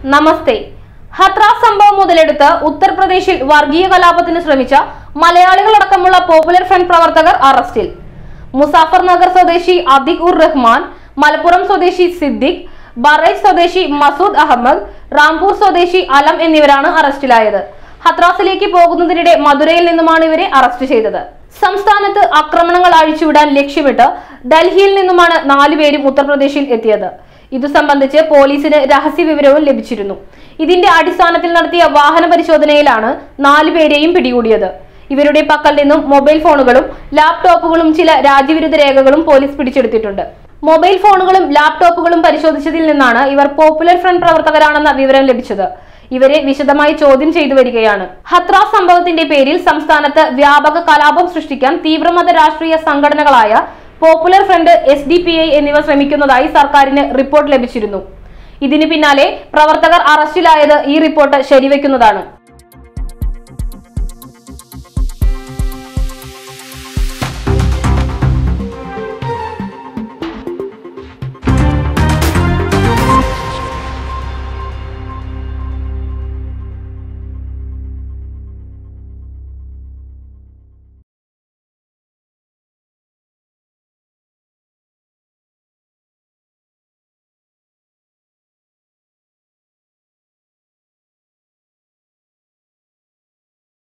നമസ്തേ ഹത്രാസ് സംഭവം മുതലെടുത്ത് ഉത്തർപ്രദേശിൽ വർഗീയ കലാപത്തിന് ശ്രമിച്ച മലയാളികളടക്കമുള്ള പോപ്പുലർ ഫ്രണ്ട് പ്രവർത്തകർ അറസ്റ്റിൽ മുസാഫർ നഗർ സ്വദേശി അദിഖ് ഉർ റഹ്മാൻ മലപ്പുറം സ്വദേശി സിദ്ദിഖ് ബറൈസ് സ്വദേശി മസൂദ് അഹമ്മദ് റാംപൂർ സ്വദേശി അലം എന്നിവരാണ് അറസ്റ്റിലായത് ഹത്രാസിലേക്ക് പോകുന്നതിനിടെ മധുരയിൽ നിന്നുമാണ് ഇവരെ അറസ്റ്റ് ചെയ്തത് സംസ്ഥാനത്ത് ആക്രമണങ്ങൾ അഴിച്ചുവിടാൻ ലക്ഷ്യമിട്ട് ഡൽഹിയിൽ നിന്നുമാണ് നാലുപേരും ഉത്തർപ്രദേശിൽ എത്തിയത് ഇതു സംബന്ധിച്ച് പോലീസിന് രഹസ്യ വിവരവും ലഭിച്ചിരുന്നു ഇതിന്റെ അടിസ്ഥാനത്തിൽ നടത്തിയ വാഹന പരിശോധനയിലാണ് നാലുപേരെയും പിടികൂടിയത് ഇവരുടെ പക്കൽ നിന്നും മൊബൈൽ ഫോണുകളും ലാപ്ടോപ്പുകളും ചില രാജ്യവിരുദ്ധ രേഖകളും പോലീസ് പിടിച്ചെടുത്തിട്ടുണ്ട് മൊബൈൽ ഫോണുകളും ലാപ്ടോപ്പുകളും പരിശോധിച്ചതിൽ നിന്നാണ് ഇവർ പോപ്പുലർ ഫ്രണ്ട് പ്രവർത്തകരാണെന്ന വിവരം ലഭിച്ചത് ഇവരെ വിശദമായി ചോദ്യം ചെയ്തു വരികയാണ് ഹത്രാസ് സംഭവത്തിന്റെ പേരിൽ സംസ്ഥാനത്ത് വ്യാപക കലാപം സൃഷ്ടിക്കാൻ തീവ്രമത രാഷ്ട്രീയ സംഘടനകളായ popular front S D P I എന്നിവ ശ്രമിക്കുന്നതായി സർക്കാരിന് റിപ്പോർട്ട് ലഭിച്ചിരുന്നു ഇതിന് പിന്നാലെ പ്രവർത്തകർ അറസ്റ്റിലായത് ഈ റിപ്പോർട്ട് ശരിവെക്കുന്നതാണ്